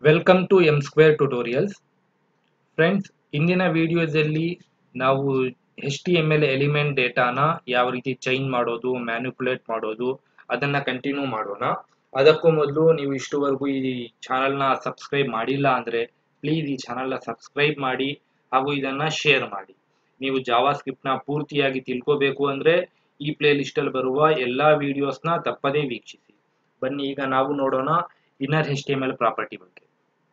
Welcome to M square tutorials friends ಇಂದಿನ ವಿಡಿಯೋದಲ್ಲಿ ನಾವು H T M L element ಡೇಟಾನ ಯಾವ ರೀತಿ ಚೇಂಜ್ ಮಾಡೋದು ಮ್ಯಾನಿಪುಲೇಟ್ ಮಾಡೋದು ಅದನ್ನ ಕಂಟಿನ್ಯೂ ಮಾಡೋಣ ಅದಕ್ಕೂ ಮೊದಲು ನೀವು ಇಷ್ಟುವರೆಗೂ ಈ ಚಾನಲ್ನ ಸಬ್ಸ್ಕ್ರೈಬ್ ಮಾಡಿಲ್ಲ ಅಂದರೆ ಪ್ಲೀಸ್ ಈ ಚಾನಲ್ನ ಸಬ್ಸ್ಕ್ರೈಬ್ ಮಾಡಿ ಹಾಗೂ ಇದನ್ನ ಶೇರ್ ಮಾಡಿ ನೀವು ಜಾವಾ ಸ್ಕ್ರಿಪ್ಟ್ನ ಪೂರ್ತಿಯಾಗಿ ತಿಳ್ಕೋಬೇಕು ಅಂದರೆ ಈ ಪ್ಲೇ ಲಿಸ್ಟಲ್ಲಿ ಬರುವ ಎಲ್ಲ ವಿಡಿಯೋಸ್ನ ತಪ್ಪದೇ ವೀಕ್ಷಿಸಿ ಬನ್ನಿ ಈಗ ನಾವು ನೋಡೋಣ inner H T M L property ಬಗ್ಗೆ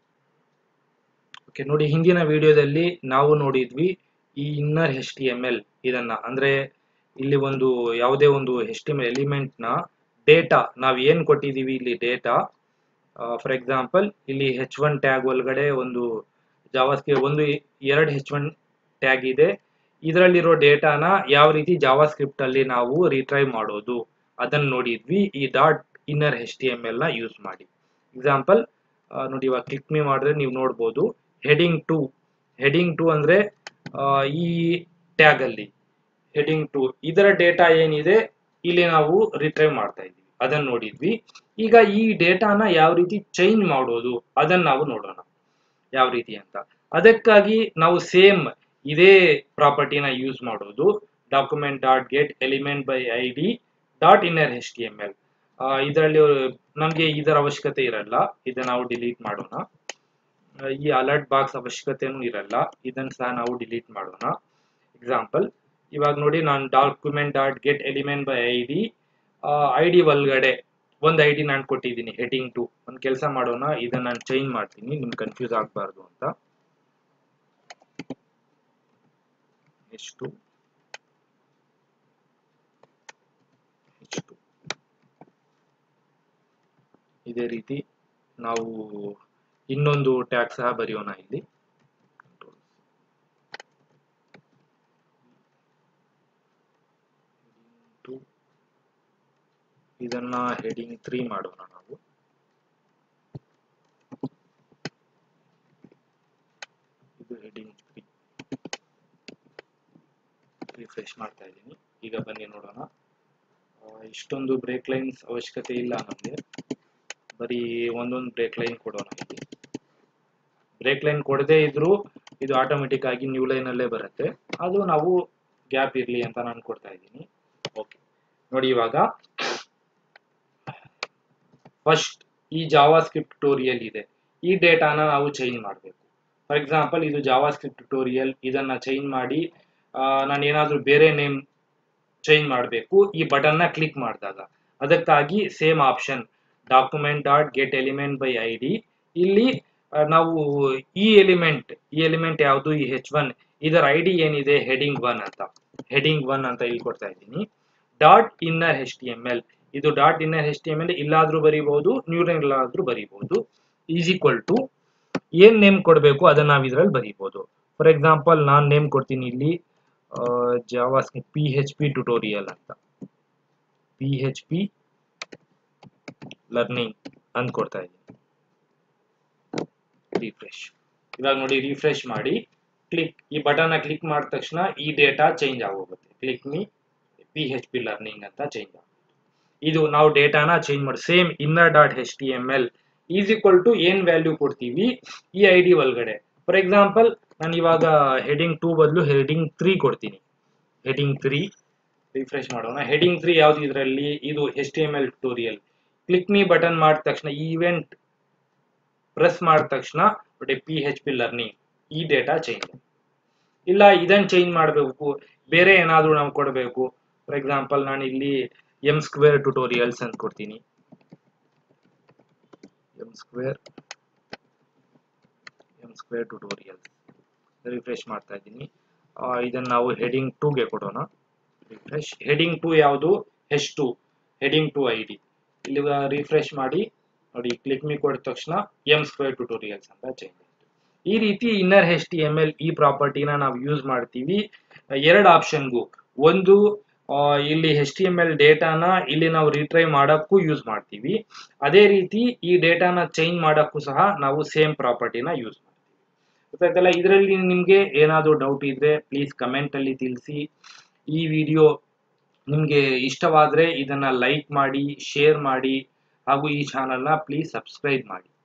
ಓಕೆ ನೋಡಿ ಹಿಂದಿನ ವಿಡಿಯೋದಲ್ಲಿ ನಾವು ನೋಡಿದ್ವಿ ಈ inner H T M L ಇದನ್ನ ಅಂದ್ರೆ ಇಲ್ಲಿ ಒಂದು ಯಾವುದೇ ಒಂದು H T M L element ನ ಡೇಟಾ ನಾವು ಏನ್ ಕೊಟ್ಟಿದೀವಿ ಇಲ್ಲಿ ಡೇಟಾ ಫಾರ್ ಎಕ್ಸಾಂಪಲ್ ಇಲ್ಲಿ ಹೆಚ್ ಒನ್ ಟ್ಯಾಗ್ ಒಳಗಡೆ ಒಂದು ಜಾವಾಸ್ಕ್ರಿಪ್ಟ್ ಒಂದು ಎರಡು ಹೆಚ್ ಒನ್ ಟ್ಯಾಗ್ ಇದೆ ಇದರಲ್ಲಿರೋ ಡೇಟಾನ ಯಾವ ರೀತಿ ಜಾವಾ ಸ್ಕ್ರಿಪ್ಟ್ ಅಲ್ಲಿ ನಾವು ರಿಟ್ರೈವ್ ಮಾಡೋದು ಅದನ್ನ ನೋಡಿದ್ವಿ ಈ dot inner H T M L ನ ಯೂಸ್ ಮಾಡಿ ಎಕ್ಸಾಂಪಲ್ ನೋಡಿ ಇವಾಗ ಕ್ಲಿಕ್ ಮೀ ಮಾಡಿದ್ರೆ ನೀವು ನೋಡ್ಬೋದು ಹೆಡಿಂಗ್ ಟು ಹೆಡಿಂಗ್ ಟು ಅಂದ್ರೆ ಆ, ಈ ಟ್ಯಾಗ್ ಅಲ್ಲಿ ಹೆಡಿಂಗ್ ಟು ಇದರ ಡೇಟಾ ಏನಿದೆ ಇಲ್ಲಿ ನಾವು ರಿಟ್ರೈವ್ ಮಾಡ್ತಾ ಇದ್ವಿ ಅದನ್ನ ನೋಡಿದ್ವಿ ಈಗ ಈ ಡೇಟಾನ ಯಾವ ರೀತಿ ಚೇಂಜ್ ಮಾಡೋದು ಅದನ್ನ ನಾವು ನೋಡೋಣ ಯಾವ ರೀತಿ ಅಂತ ಅದಕ್ಕಾಗಿ ನಾವು ಸೇಮ್ ಇದೇ ಪ್ರಾಪರ್ಟಿನ ಯೂಸ್ ಮಾಡೋದು document dot get element by I D dot inner H T M L ಇದರಲ್ಲಿ ನಮಗೆ ಇದರ ಅವಶ್ಯಕತೆ ಇರಲ್ಲ ಇದನ್ನ ನಾವು ಡಿಲೀಟ್ ಮಾಡೋಣ ಆ, ಈ ಅಲರ್ಟ್ ಬಾಕ್ಸ್ ಅವಶ್ಯಕತೆನೂ ಇರಲ್ಲ ಇದನ್ನ ಸಹ ನಾವು ಡಿಲೀಟ್ ಮಾಡೋಣ ಎಕ್ಸಾಂಪಲ್ ಇವಾಗ ನೋಡಿ ನಾನು document dot get element by I D I D ಒಳಗಡೆ ಒಂದು ಐ ಡಿ ನಾನು ಕೊಟ್ಟಿದ್ದೀನಿ ಹೆಡಿಂಗ್ ಟು ಒಂದು ಕೆಲಸ ಮಾಡೋಣ ಇದನ್ನ ನಾನು ಚೇಂಜ್ ಮಾಡ್ತೀನಿ ನಿಮ್ಗೆ ಕನ್ಫ್ಯೂಸ್ ಆಗಬಾರ್ದು ಅಂತ ಎಷ್ಟು ಎಷ್ಟು ಇದೇ ರೀತಿ ನಾವು ಇನ್ನೊಂದು ಟ್ಯಾಗ್ ಸಹ ಬರೆಯೋಣ ಇಲ್ಲಿ Two. ಇದನ್ನ ಹೆಡಿಂಗ್ ತ್ರೀ ಮಾಡೋಣ ನಾವು ಇದು ಹೆಡಿಂಗ್ ತ್ರೀ ರಿಫ್ರೆಶ್ ಮಾಡ್ತಾ ಇದ್ದೀನಿ ಈಗ ಬನ್ನಿ ನೋಡೋಣ ಆ, ಇಷ್ಟೊಂದು ಬ್ರೇಕ್ ಲೈನ್ಸ್ ಅವಶ್ಯಕತೆ ಇಲ್ಲ ನಮಗೆ ಬರೀ ಒಂದೊಂದು ಬ್ರೇಕ್ ಲೈನ್ ಕೊಡೋಣ ಇಲ್ಲಿ ಬ್ರೇಕ್ ಲೈನ್ ಕೊಡದೇ ಇದ್ರೂ ಇದು ಆಟೋಮೆಟಿಕ್ ಆಗಿ ನ್ಯೂ ಲೈನ್ ಅಲ್ಲೇ ಬರುತ್ತೆ ಅದು ನಾವು ಗ್ಯಾಪ್ ಇರಲಿ ಅಂತ ನಾನು ಕೊಡ್ತಾ ಇದ್ದೀನಿ ಓಕೆ ನೋಡಿ ಇವಾಗ ಫಸ್ಟ್ ಈ ಜಾವಾ ಸ್ಕ್ರಿಪ್ಟ್ ಟ್ಯೂಟೋರಿಯಲ್ ಇದೆ ಈ ಡೇಟಾನ ನಾವು ಚೇಂಜ್ ಮಾಡಬೇಕು ಫಾರ್ ಎಕ್ಸಾಂಪಲ್ ಇದು ಜಾವಾ ಸ್ಕ್ರಿಪ್ಟ್ ಟ್ಯೂಟೋರಿಯಲ್ ಇದನ್ನ ಚೇಂಜ್ ಮಾಡಿ ನಾನು ಏನಾದರೂ ಬೇರೆ ನೇಮ್ ಚೇಂಜ್ ಮಾಡಬೇಕು ಈ ಬಟನ್ನ ಕ್ಲಿಕ್ ಮಾಡಿದಾಗ ಅದಕ್ಕಾಗಿ same option document dot get element by I D ಇಲ್ಲಿ ಆ, ನಾವು ಈ ಎಲಿಮೆಂಟ್ ಈ ಎಲಿಮೆಂಟ್ ಯಾವುದು ಈ ಹೆಚ್ ಒನ್ ಇದರ ಐ ಡಿ ಏನಿದೆ ಹೆಡಿಂಗ್ ಒನ್ ಅಂತ ಹೆಡಿಂಗ್ ಒನ್ ಅಂತ ಇಲ್ಲಿ ಕೊಡ್ತಾ ಇದ್ದೀನಿ dot inner H T M L ಇದು dot inner H T M L ಇಲ್ಲಾದ್ರೂ ಬರೀಬಹುದು ನ್ಯೂರಲ್ಲಾದ್ರೂ ಬರೀಬಹುದು ಈಸ್ ಈಕ್ವಲ್ ಟು ಏನ್ ನೇಮ್ ಕೊಡಬೇಕು ಅದನ್ನ ನಾವು ಇದರಲ್ಲಿ ಬರೀಬಹುದು ಫಾರ್ ಎಕ್ಸಾಂಪಲ್ ನಾನು ನೇಮ್ ಕೊಡ್ತೀನಿ ಇಲ್ಲಿ Java P H P tutorial ಅಂತ ಪಿ ಹೆಚ್ ಪಿ ಲರ್ನಿಂಗ್ ಅಂತ ಕೊಡ್ತಾ ಇದ್ದೀನಿ ರಿಫ್ರೆಶ್ ಇವಾಗ ನೋಡಿ ರಿಫ್ರೆಶ್ ಮಾಡಿ ಕ್ಲಿಕ್ ಈ ಬಟನ್ ಕ್ಲಿಕ್ ಮಾಡಿದ ತಕ್ಷಣ ಈ ಡೇಟಾ ಚೇಂಜ್ ಆಗೋಗುತ್ತೆ click me P H P learning ಅಂತ ಚೇಂಜ್ ಆಗುತ್ತೆ ಇದು ನಾವು ಡೇಟಾನ ಚೇಂಜ್ ಮಾಡಿ same inner dot H T M L is equal to ಏನ್ ವ್ಯಾಲ್ಯೂ ಕೊಡ್ತೀವಿ ಈ ಐ ಡಿ ಒಳಗಡೆ ಫಾರ್ ಎಕ್ಸಾಂಪಲ್ ನಾನು ಇವಾಗ ಹೆಡಿಂಗ್ ಟೂ ಬದಲು ಹೆಡಿಂಗ್ ತ್ರೀ ಕೊಡ್ತೀನಿ ಹೆಡಿಂಗ್ ತ್ರೀ ರಿಫ್ರೆಶ್ ಮಾಡೋಣ ಹೆಡಿಂಗ್ ತ್ರೀ ಯಾವ್ದು ಇದರಲ್ಲಿ ಇದು H T M L tutorial click me button ಮಾಡಿದ ತಕ್ಷಣ ಈವೆಂಟ್ ಪ್ರೆಸ್ ಮಾಡಿದ ತಕ್ಷಣ ನೋಡಿ ಪಿ ಹೆಚ್ ಪಿ ಲರ್ನಿಂಗ್ ಈ ಡೇಟಾ ಚೇಂಜ್ ಇಲ್ಲ ಇದನ್ನ ಚೇಂಜ್ ಮಾಡಬೇಕು ಬೇರೆ ಏನಾದರೂ ನಾವು ಕೊಡಬೇಕು ಫಾರ್ ಎಕ್ಸಾಂಪಲ್ ನಾನು ಇಲ್ಲಿ ಎಂ ಸ್ಕ್ವೇರ್ ಟ್ಯುಟೋರಿಯಲ್ಸ್ ಅಂತ ಕೊಡ್ತೀನಿ M square M square tutorials refresh ಮಾಡ್ತಾ ಇದ್ದೀನಿ ಆ, ಇದನ್ನ ನಾವು ಹೆಡಿಂಗ್ ಟೂಗೆ ಕೊಡೋಣ ರಿಫ್ರೆಶ್ ಹೆಡಿಂಗ್ ಟು ಯಾವುದು H two heading two I D ಇಲ್ಲಿ ರಿಫ್ರೆಶ್ ಮಾಡಿ ನೋಡಿ ಕ್ಲಿಕ್ ಮಿ ಕೊಡಿದ ತಕ್ಷಣ ಎಂ ಸ್ಕ್ವೇರ್ ಟ್ಯುಟೋರಿಯಲ್ಸ್ ಅಂತ ಚೇಂಜ್ ಆಯ್ತು ಈ ರೀತಿ inner H T M L ಈ ಪ್ರಾಪರ್ಟಿನ ನಾವು ಯೂಸ್ ಮಾಡ್ತೀವಿ ಎರಡು ಆಪ್ಷನ್ಗೂ ಒಂದು ಆ, ಇಲ್ಲಿ ಎಚ್ ಟಿ ಎಮ್ ಎಲ್ ಡೇಟಾನ ಇಲ್ಲಿ ನಾವು ರಿಟ್ರೈವ್ ಮಾಡೋಕ್ಕೂ ಯೂಸ್ ಮಾಡ್ತೀವಿ ಅದೇ ರೀತಿ ಈ ಡೇಟಾನ ಚೇಂಜ್ ಮಾಡೋಕ್ಕೂ ಸಹ ನಾವು ಸೇಮ್ ಪ್ರಾಪರ್ಟಿನ ಯೂಸ್ ಮಾಡ್ತೀವಿ ಗೊತ್ತಾಯ್ತಲ್ಲ ಇದರಲ್ಲಿ ನಿಮಗೆ ಏನಾದರೂ ಡೌಟ್ ಇದ್ರೆ ಪ್ಲೀಸ್ ಕಮೆಂಟ್ ಅಲ್ಲಿ ತಿಳಿಸಿ ಈ ವಿಡಿಯೋ ನಿಮಗೆ ಇಷ್ಟವಾದರೆ ಇದನ್ನ ಲೈಕ್ ಮಾಡಿ ಶೇರ್ ಮಾಡಿ ಹಾಗೂ ಈ ಚಾನಲ್ನ ಪ್ಲೀಸ್ ಸಬ್ಸ್ಕ್ರೈಬ್ ಮಾಡಿ